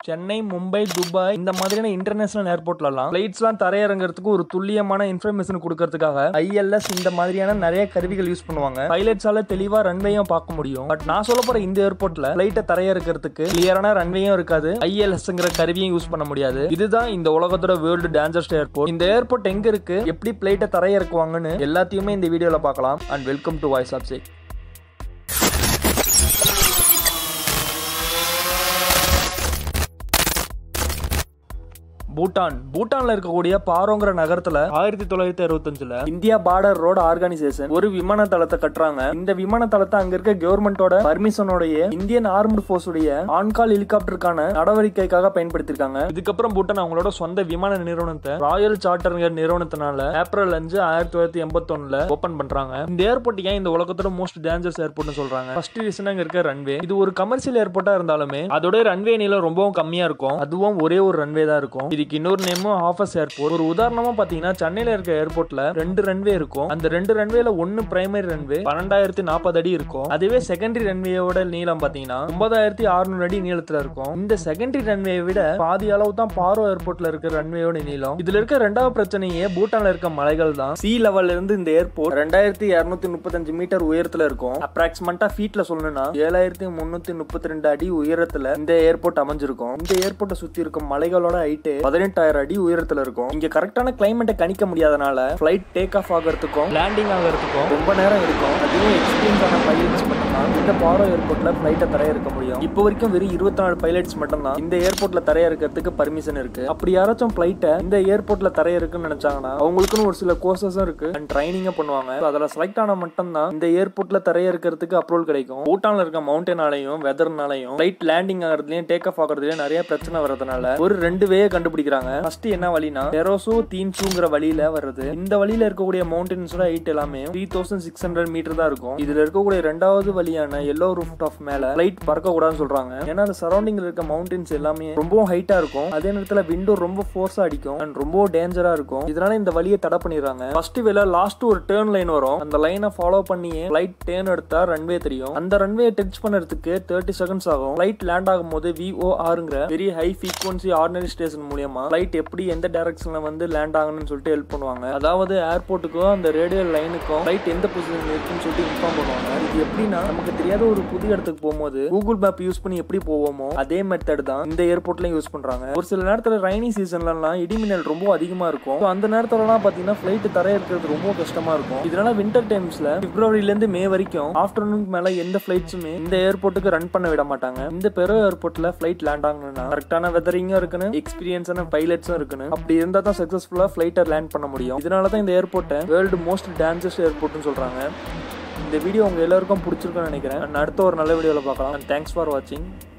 Chennai Mumbai Dubai இந்த மாதிரியான international ஏர்போர்ட்லலாம் ஃபிளைட்ஸ்லாம் தரையிறங்கிறதுக்கு ஒரு துல்லியமான இன்ஃபர்மேஷன் கொடுக்கறதுக்காக ஐஎல்எஸ் இந்த மாதிரியான நிறைய கருவிகள் யூஸ் பண்ணுவாங்க பைலட்ஸால தெளிவா ரன்வேயும் பார்க்க முடியும் பட் நான் சொல்ல போற இந்த ஏர்போர்ட்ல ஃபிளைட்டை தரையிறக்கிறதுக்கு கிளியரான ரன்வேயும் இருக்காது ஐஎல்எஸ்ங்கிற கருவியும் யூஸ் பண்ண முடியாது இதுதான் இந்த உலகத்தோட வேர்ல்டு டேஞ்சரஸ்ட் ஏர்போர்ட் இந்த ஏர்போர்ட் எங்க இருக்கு எப்படி ஃபிளைட்டை தரையிறக்குவாங்கன்னு எல்லாத்தையுமே இந்த வீடியோல பார்க்கலாம் and welcome to voice of Sheikh Bhutan பூட்டான்ல இருக்கக்கூடிய பாரோங்கிற நகரத்துல ஆயிரத்தி தொள்ளாயிரத்தி அறுபத்தஞ்சுல இந்தியா பார்டர் ரோடு ஆர்கனைசேஷன் ஒரு விமான தளத்தை கட்டுறாங்க இந்த விமான தளத்தை அங்க இருக்க கவர்மெண்டோட பர்மிஷனோடைய இந்தியன் ஆர்ம்டு போர்ஸ் உடைய ஆன்கால் ஹெலிகாப்டருக்கான நடவடிக்கைக்காக பயன்படுத்திருக்காங்க இதுக்கப்புறம் பூட்டான் அவங்களோட சொந்த விமான நிறுவனத்தை ராயல் சார்ட்டர் நிறுவனத்தினால ஏப்ரல் அஞ்சு ஆயிரத்தி தொள்ளாயிரத்தி எண்பத்தொன்னுல ஓபன் பண்றாங்க இந்த ஏர்போர்ட் ஏன் இந்த உலகத்தோட மோஸ்ட் டேஞ்சரஸ் ஏர்போர்ட்னு சொல்றாங்க ஃபர்ஸ்ட் ரீசன் அங்க இருக்க ரன்வே இது ஒரு கமர்ஷியல் ஏர்போர்ட்டா இருந்தாலுமே அதோட ரன்வே நீளம் ரொம்பவும் கம்மியா இருக்கும் அதுவும் ஒரே ஒரு ரன்வே தான் இருக்கும் இதுக்கு இன்னொரு நேமும் ஆஃபர்ஸ் ஏர்போர்ட் ஒரு உதாரணமா பாத்தீங்கன்னா சென்னையில இருக்க ஏர்போர்ட்ல ரெண்டு ரன்வே இருக்கும் அந்த ரெண்டு ரன்வேல ஒன்னு பிரைமரி ரன்வே பன்னெண்டாயிரத்தி நாற்பது அடி இருக்கும் அதுவே செகண்டரி ரன்வேயோட நீளம் பாத்தீங்கன்னா ஒன்பதாயிரத்தி அறுநூறு அடி நீளத்துல இருக்கும் இந்த செகண்டரி ரன்வே விட பாதி அளவு தான் பாரோ ஏர்போர்ட்ல இருக்க ரன்வேயோட நீளம் இதுல இருக்க ரெண்டாவது பிரச்சனையே பூட்டான்ல இருக்க மலைகள் தான் சி லெவல்ல இருந்து இந்த ஏர்போர்ட் ரெண்டாயிரத்தி இருநூத்தி முப்பத்தஞ்சு மீட்டர் உயரத்துல இருக்கும் அப்ராக்சிமெண்டா ஃபீட்ல சொல்லணும்னா ஏழாயிரத்தி முன்னூத்தி முப்பத்தி ரெண்டு அடி உயரத்துல இந்த ஏர்போர்ட் அமைஞ்சிருக்கும் இந்த ஏர்போர்ட்டை சுத்தி இருக்கும் மலைகளோட ஹைட்டு பதினெட்டாயிரம் அடி உயரத்துல இருக்கும் இங்க கரெக்டான கிளைமேட்டை கணிக்க முடியாதனால ஃபிளைட் டேக் ஆஃப் ஆகிறதுக்கும் லேண்டிங் ஆகிறதுக்கும் ரொம்ப நேரம் இருக்கும் அதுவும் எக்ஸ்பீரியன்ஸ் ஆன பைலட்ஸ் மட்டும்தான் இந்த பாரோ ஏர்போர்ட்ல ஃபிளைட்டை தரையிறக்க முடியும் இப்போ வரைக்கும் வெறும் இருபத்தி நாலு பைலட்ஸ் மட்டும்தான் இந்த ஏர்போர்ட்ல தரையிறக்கிறதுக்கு பர்மிஷன் இருக்கு அப்படி யாராச்சும் ஃபிளைட்டை இந்த ஏர்போர்ட்ல தரையிறக்குன்னு நினைச்சாங்கன்னா அவங்களுக்குன்னு ஒரு சில கோர்சஸும் இருக்கு அண்ட் ட்ரைனிங்கும் பண்ணுவாங்க So அதுல செலக்ட் ஆன மட்டும்தான் இந்த ஏர்போர்ட்ல தரையிறக்கிறதுக்கு அப்ரூவல் கிடைக்கும் பூட்டான்ல இருக்க மவுண்டனாலையும் வெதர்னாலையும் ஃபிளைட் லேண்டிங் ஆகிறதுலயும் டேக் ஆஃப் ஆகிறதுலயும் நிறைய பிரச்சனை வர்றதுனால ஒரு ரெண்டு வே கண்டுபிடிக்கிறாங்க ஃபர்ஸ்ட் என்ன வழினா டெரோசோ தீன்சூங்கிற வழியில வருது இந்த வழியில இருக்கக்கூடிய மவுண்டன்ஸோட ஹைட் எல்லாமே three thousand six hundred metre தான் இருக்கும் இதுல இருக்கக்கூடிய ரெண்டாவது வழியான எல்லோ ரூஃப் டாப் மேல ஃபிளைட் பறக்க கூடாதுன்னு சொல்றாங்க ஏன்னா அந்த சரௌண்டிங்ல இருக்க மவுண்டன்ஸ் எல்லாமே ரொம்ப ஹைட்டா இருக்கும் அதே நேரத்துல விண்டோ ரொம்ப ஃபோர்ஸா அடிக்கும் அண்ட் ரொம்ப டேஞ்சரா இருக்கும் இதனால இந்த வழியை தடை பண்ணிடுறாங்க ஃபர்ஸ்ட் வேல லாஸ்ட் ஒரு டேர்ன் லைன் வரும் அந்த லைனை ஃபாலோ பண்ணியே ஃபிளைட் டேர்ன் எடுத்தா ரன்வே தெரியும் அந்த ரன்வே டச் பண்ணுறதுக்கு தேர்ட்டி செகண்ட்ஸ் ஆகும் ஃபிளைட் லேண்ட் ஆகும் போது விஓஆருங்கிற very high frequency ordinary station மூலியமா ஃபிளைட் எப்படி எந்த டைரக்ஷன்ல வந்து லேண்ட் ஆகணும்னு சொல்லிட்டு ஹெல்ப் பண்ணுவாங்க அதாவது ஏர்போர்ட்டுக்கும் அந்த ரேடியோ லைனுக்கும் ஃபிளைட் எந்த பொசிஷன் இருக்குன்னு சொல்லிட்டு இன்ஃபார்ம் பண்ணுவாங்க இது எப்படின்னா நமக்கு தெரியாத ஒரு புது இடத்துக்கு போகும்போது கூகுள் மேப் யூஸ் பண்ணி எப்படி போவோமோ அதே மெத்தட் தான் இந்த ஏர்போர்ட்லயும் யூஸ் பண்றாங்க ஒரு சில நேரத்துல ரைனி சீசன்லலாம் இடிமின்னல் ரொம்ப அதிகமா இருக்கும் So அந்த நேரத்துலலாம் பாத்தீங்கன்னா ஃபிளைட் தரைய இருக்கிறது ரொம்ப கஷ்டமா இருக்கும் இதனால வின்டர் டைம்ஸ்ல பிப்ரவரில இருந்து மே வரைக்கும் ஆஃப்டர்நூனுக்கு மேல எந்த ஃபிளைட்ஸுமே இந்த ஏர்போர்ட்டுக்கு ரன் பண்ண விட மாட்டாங்க இந்த பெரோ ஏர்போர்ட்ல ஃபிளைட் லேண்ட் ஆகணும்னா கரெக்டான வெதரிங்கும் இருக்கணும் எக்ஸ்பீரியன்ஸான பைலட்ஸும் இருக்கணும் அப்படி இருந்தா தான் சக்சஸ்ஃபுல்லா ஃபிளைட்டை லேண்ட் பண்ண முடியும் இதனால தான் இந்த ஏர்போர்ட்டை வேர்ல்டு மோஸ்ட் டேஞ்சரஸ் ஏர்போர்ட்னு சொல்றாங்க இந்த வீடியோ உங்க எல்லாருக்கும் பிடிச்சிருக்கும்னு நினைக்கிறேன் And அடுத்த ஒரு நல்ல வீடியோவில் பார்க்கலாம் தேங்க்ஸ் ஃபார் வாட்சிங்